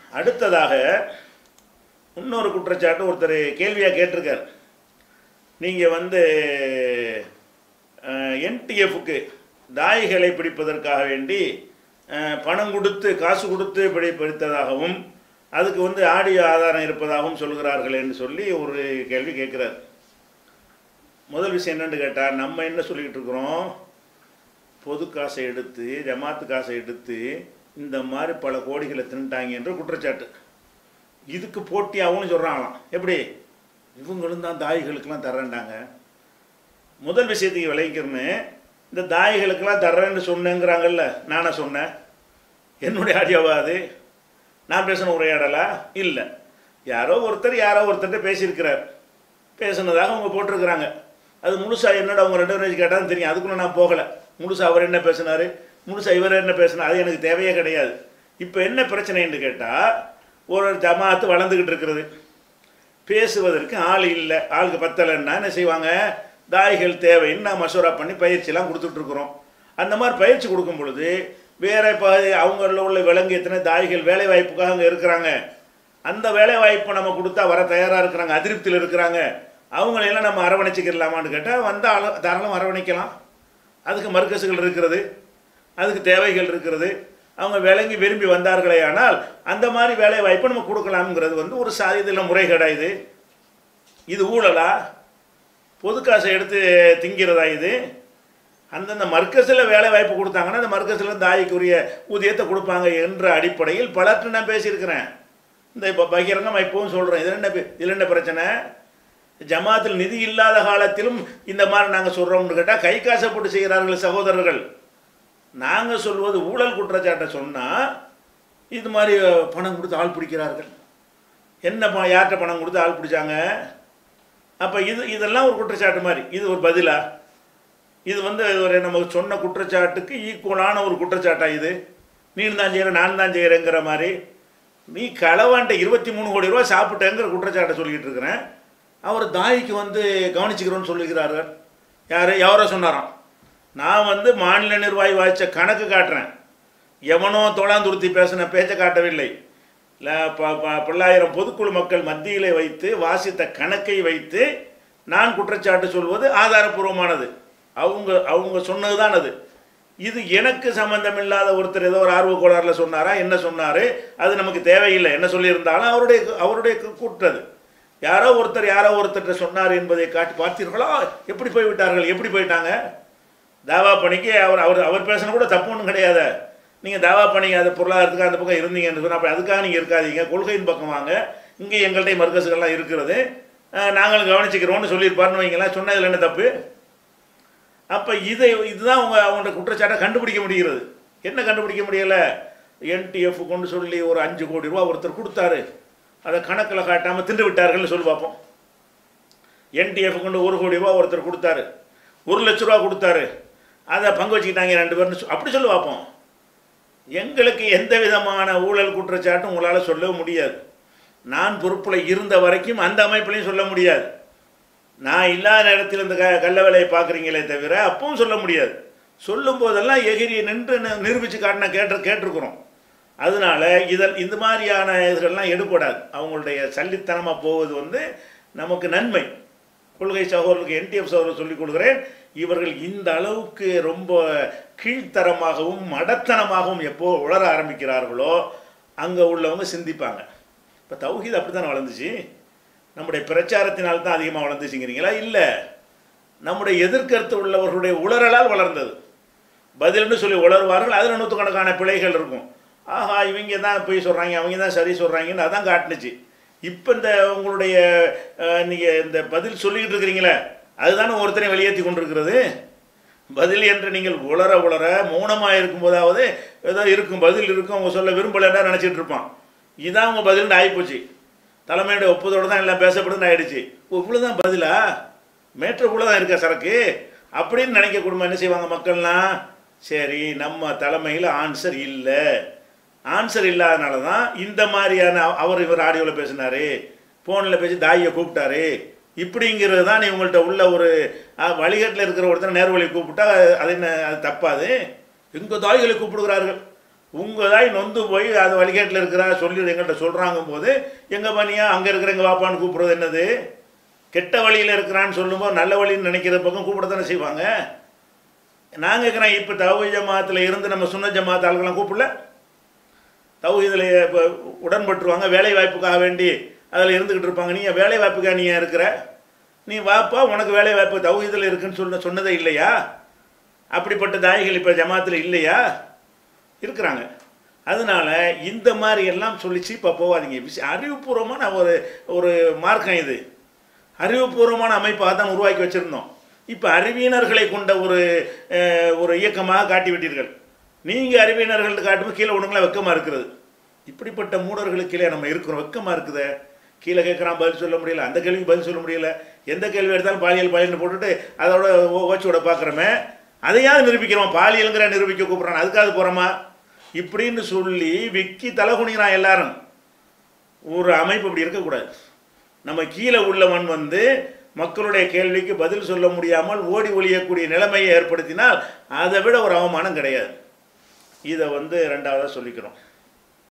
அடுத்ததாக இன்னொரு குற்றச்சாட்டு ஒருத்தர் கேள்வியாக கேட்டிருக்கார் நீங்கள் வந்து என்டிஎஃப்க்கு தாய்களை பிடிப்பதற்காக வேண்டி அஹ், பணம் கொடுத்து காசு கொடுத்து பிடி பிடித்ததாகவும் அதுக்கு வந்து ஆடியோ ஆதாரம் இருப்பதாகவும் சொல்கிறார்கள் என்று சொல்லி ஒரு கேள்வி கேட்குறார் முதல் விஷயம் என்னன்னு கேட்டால் நம்ம என்ன சொல்லிக்கிட்டு இருக்கிறோம் பொது காசை எடுத்து ஜமாத்து காசை எடுத்து இந்த மாதிரி பல கோடிகளை தின்ட்டாங்க என்ற குற்றச்சாட்டு இதுக்கு போட்டியாகவும் சொல்கிறாங்களாம் எப்படி இவங்களும் தான் தாய்களுக்கெல்லாம் தர்றேன்டாங்க முதல் விஷயத்துக்கு விளைவிக்கிறேன்னு இந்த தாய்களுக்கெல்லாம் தர்றேன்னு சொன்னேங்கிறாங்கல்ல நானே சொன்னேன் என்னுடைய ஆடியோவா அது நான் பேசின உரையாடலா இல்லை யாரோ ஒருத்தர் யாரோ ஒருத்தர்கிட்ட பேசியிருக்கிறார் பேசுனதாக அவங்க போட்டிருக்கிறாங்க அது முழுசா என்னோட அவங்க ரெண்டு பேரும் கேட்டாலும் தெரியும் அதுக்குள்ள நான் போகலை முழுசா அவர் என்ன பேசினாரு முழுசா இவர் என்ன பேசினார் அது எனக்கு தேவையே கிடையாது இப்போ என்ன பிரச்சனைன்னு கேட்டால் ஒரு ஜமாத்து வளர்ந்துக்கிட்டு இருக்கிறது பேசுவதற்கு ஆள் இல்லை ஆளுக்கு பத்தலைன்னா என்ன செய்வாங்க தாய்கள் தேவைன்னு நான் மசோரா பண்ணி பயிற்சியெல்லாம் கொடுத்துட்ருக்குறோம் அந்த மாதிரி பயிற்சி கொடுக்கும் பொழுது வேற இப்போ அவங்களில் உள்ள விலங்கு எத்தனை தாய்கள் வேலை வாய்ப்புக்காக அங்கே இருக்கிறாங்க அந்த வேலை வாய்ப்பை நம்ம கொடுத்தா வர தயாராக இருக்கிறாங்க அதிருப்தியில் இருக்கிறாங்க அவங்களையெல்லாம் நம்ம அரவணைச்சிக்கிறலாமான்னு கேட்டால் வந்தாலும் தாராளம் அரவணைக்கலாம் அதுக்கு மர்க்கசுகள் இருக்கிறது அதுக்கு தேவைகள் இருக்கிறது அவங்க விளங்கி விரும்பி வந்தார்களே ஆனால் அந்த மாதிரி வேலை வாய்ப்பை நம்ம கொடுக்கலாம்ங்கிறது வந்து ஒரு சா இதில் முறைகேடா இது இது ஊழலா பொது காசை எடுத்து திங்கிறதா இது அந்தந்த மர்க்கஸில் வேலை வாய்ப்பு கொடுத்தாங்கன்னா அந்த மர்க்கஸில் தாய்க்குரிய ஊதியத்தை கொடுப்பாங்க என்ற அடிப்படையில் பலர்கிட்ட நான் பேசியிருக்கிறேன் இந்த இப்போ பகிரங்கம் இப்போவும் சொல்கிறேன் இதில் என்ன பி- இதில் என்ன பிரச்சனை ஜமாத்தில் நிதி இல்லாத காலத்திலும் இந்த மாதிரி நாங்கள் சொல்கிறோம்னு கேட்டால் கை காசை போட்டு செய்கிறார்கள் சகோதரர்கள் நாங்கள் சொல்வது ஊழல் குற்றச்சாட்டை சொன்னால் இது மாதிரி அஹ், பணம் கொடுத்து ஆள் பிடிக்கிறார்கள் என்ன ப யார்கிட்ட பணம் கொடுத்து ஆள் பிடிச்சாங்க அப்போ இது இதெல்லாம் ஒரு குற்றச்சாட்டு மாதிரி இது ஒரு பதிலா இது வந்து ஒரு நமக்கு சொன்ன குற்றச்சாட்டுக்கு ஈக்குவலான ஒரு குற்றச்சாட்டா இது நீ தான் செய்கிற நான் தான் செய்கிறேங்கிற மாதிரி நீ களவான்ட்ட இருபத்தி மூணு கோடி ரூபா சாப்பிட்டேங்கிற குற்றச்சாட்டை சொல்லிக்கிட்டு இருக்கிறேன் அவர் தாய்க்கு வந்து கவனிச்சுக்கிறோன்னு சொல்லுகிறார்கள் யார் யாரோ சொன்னாராம் நான் வந்து மாநில நிர்வாகி வாய்ச்ச கணக்கு காட்டுறேன் எவனோ தோளாந்துருத்தி பேசின பேச்சை காட்டவில்லை ல ப ப- பல்லாயிரம் பொதுக்குழு மக்கள் மத்தியிலே வைத்து வாசித்த கணக்கை வைத்து நான் குற்றச்சாட்டு சொல்வது ஆதாரபூர்வமானது அவங்க அவங்க சொன்னதுதான் அது இது எனக்கு சம்பந்தமில்லாத ஒருத்தர் ஏதோ ஒரு ஆர்வ கோளாறுல சொன்னாரா என்ன சொன்னாரு அது நமக்கு தேவையில்லை என்ன சொல்லியிருந்தாலும் அவருடைய அவருடைய கூட்டது யாரோ ஒருத்தர் யாரோ ஒருத்தர் சொன்னார் என்பதை காட்டி பார்த்தீர்களா எப்படி போய்விட்டார்கள் எப்படி போயிட்டாங்க தாவா பணிக்கு அவர் அவர் அவர் பேசின கூட தப்பு ஒன்றும் கிடையாது நீங்கள் தாவா பணி அது பொருளாதாரத்துக்கு அந்த பக்கம் இருந்தீங்கன்னு சொன்னால் அப்போ அதுக்காக நீங்கள் இருக்காதீங்க கொள்கையின் பக்கம் வாங்க இங்கே எங்கள்கிட்ட மர்க்கசுகள்லாம் இருக்கிறது அஹ், நாங்களும் கவனிச்சுக்கிறோம்னு சொல்லியிருப்பாருன்னு வைங்களேன் சொன்னதில் என்ன தப்பு அப்போ இதை இதுதான் அவங்க அவங்களோட குற்றச்சாட்டை கண்டுபிடிக்க முடிகிறது என்ன கண்டுபிடிக்க முடியலை என்டிஎஃப் கொண்டு சொல்லி ஒரு அஞ்சு கோடி ரூபா ஒருத்தர் கொடுத்தாரு அதை கணக்கில் காட்டாமல் திண்டு விட்டார்கள்னு சொல்லி பார்ப்போம் என்டிஎஃப் கொண்டு ஒரு கோடி ரூபா ஒருத்தர் கொடுத்தாரு ஒரு லட்ச ரூபா கொடுத்தாரு அதை பங்கு வச்சுக்கிட்டாங்க ரெண்டு பேர்னு சொ- அப்படி சொல்லி பார்ப்போம் எங்களுக்கு எந்த விதமான ஊழல் குற்றச்சாட்டும் உங்களால் சொல்ல முடியாது நான் பொறுப்பில் இருந்த வரைக்கும் அந்த அமைப்புலையும் சொல்ல முடியாது நான் இல்லாத இடத்துல இந்த க கள்ள வேலையை பார்க்குறீங்களே தவிர அப்பவும் சொல்ல முடியாது சொல்லும் போதெல்லாம் எகிரி நின்று நி- நிரூபித்து காட்டின கேட்டு கேட்டிருக்கிறோம் அதனால இதில் இந்த மாதிரியான இதுகள்லாம் எடுபடாது அவங்களுடைய சல்லித்தனமாக போவது வந்து நமக்கு நன்மை கொள்கை சகோதரர்களுக்கு என்டிஎஃப் சகோதரர் சொல்லிக் கொடுக்குறேன் இவர்கள் இந்த அளவுக்கு ரொம்ப கீழ்த்தரமாகவும் மடத்தனமாகவும் எப்போ உளர ஆரம்பிக்கிறார்களோ அங்கே உள்ளவங்க சிந்திப்பாங்க இப்போ தௌஹீத் அப்படி தானே வளர்ந்துச்சு நம்முடைய பிரச்சாரத்தினால் தான் அதிகமாக வளர்ந்துச்சுங்கிறீங்களா இல்லை நம்முடைய எதிர்கருத்து உள்ளவர்களுடைய உளறலால் வளர்ந்தது பதில்னு சொல்லி உளருவார்கள் அதில் நூற்றுக்கணக்கான பிழைகள் இருக்கும் ஆஹா இவங்க தான் போய் சொல்கிறாங்க அவங்க தான் சரி சொல்கிறாங்கன்னு அதான் காட்டுனுச்சு இப்போ இந்த உங்களுடைய நீங்கள் இந்த பதில் சொல்லிக்கிட்டு இருக்கிறீங்களே அதுதானே ஒருத்தனை வெளியேற்றி கொண்டிருக்கிறது பதில் என்று நீங்கள் உளர உளர மௌனமாக இருக்கும்போதாவது ஏதோ இருக்கும் பதில் இருக்கும் அவங்க சொல்ல விரும்பலைன்னா நினச்சிட்டு இருப்பான் இதான் உங்கள் பதில்னு ஆகிப்போச்சு தலைமையுடைய ஒப்புதோடு தான் எல்லாம் பேசப்படுதுன்னு ஆயிடுச்சு இவ்வளோ தான் பதிலா மேற்று தான் இருக்க சரக்கு அப்படின்னு நினைக்க குடும்பம் என்ன செய்வாங்க மக்கள்லாம் சரி நம்ம தலைமையில் ஆன்சர் இல்லை ஆன்சர் இல்லாதனால தான் இந்த மாதிரியான அவ- அவர் இவர் ஆடியோவில் பேசினாரு ஃபோனில் பேசி தாயை கூப்பிட்டாரு இப்படிங்கிறது தான் இவங்கள்ட்ட உள்ள ஒரு வழிகட்டில் இருக்கிற ஒருத்தர் நேர்வழி கூப்பிட்டா அது என்ன அது தப்பாது எங்கள் தாய்களை கூப்பிடுகிறார்கள் உங்கள் தாய் நொந்து போய் அது வழிகேட்டில் இருக்கிறா சொல்லி எங்கள்கிட்ட சொல்கிறாங்க போது எங்கள் பனியா அங்கே இருக்கிற எங்கள் வாப்பான்னு கூப்பிடுறது என்னது கெட்ட வழியில் இருக்கிறான்னு சொல்லும்போது நல்ல வழின்னு நினைக்கிற பக்கம் கூப்பிட தானே செய்வாங்க நான் கேட்குறேன் இப்போ தவு ஜமாத்தில் இருந்து நம்ம சுன்ன ஜமாத் ஆளுங்களாம் கூப்பிடல தௌஹீதில் இப்போ உடன்பட்டுருவாங்க வேலை வாய்ப்புக்காக வேண்டி அதில் இருந்துக்கிட்டு இருப்பாங்க நீ வேலை வாய்ப்புக்காக நீ ஏன் இருக்கிற நீ வாப்பா உனக்கு வேலை வாய்ப்பு தௌஹீதில் இருக்குன்னு சொன்ன சொன்னதே இல்லையா அப்படிப்பட்ட தாயிகள் இப்போ ஜமாத்தில் இல்லையா இருக்கிறாங்க அதனால இந்த மாதிரி எல்லாம் சொல்லிச்சு இப்போ போகாதீங்க விஷ அறிவுபூர்வமான ஒரு ஒரு மார்க்கம் இது அறிவுபூர்வமான அமைப்பாக தான் உருவாக்கி வச்சுருந்தோம் இப்போ அறிவியனர்களை கொண்ட ஒரு அஹ், ஒரு இயக்கமாக காட்டி விட்டீர்கள் நீங்கள் அறிவியனர்கள் காட்டும்போது கீழே ஒன்றுங்களா வெக்கமாக இருக்கிறது இப்படிப்பட்ட மூடர்களுக்கு கீழே நம்ம இருக்கிறோம் வெக்கமாக இருக்குதே கீழே கேட்குறான் பதில் சொல்ல முடியல அந்த கேள்விக்கு பதில் சொல்ல முடியல எந்த கேள்வி எடுத்தாலும் பாலியல் பாலியல்னு போட்டுட்டு அதோட ஓ- ஓச்சோட பார்க்குறோமே அதையாவது நிரூபிக்கிறோம் பாலியலுங்கிற நிரூபிக்க கூப்பிட்றான் அதுக்காக போகிறோமா இப்படின்னு சொல்லி விக்கி தலகுனிகிறான் எல்லாரும் ஒரு அமைப்பு இப்படி இருக்கக்கூடாது நம்ம கீழே உள்ளவன் வந்து மக்களுடைய கேள்விக்கு பதில் சொல்ல முடியாமல் ஓடி ஒழியக்கூடிய நிலைமையை ஏற்படுத்தினால் அதை விட ஒரு அவமானம் கிடையாது இதை வந்து ரெண்டாவதாக சொல்லிக்கிறோம்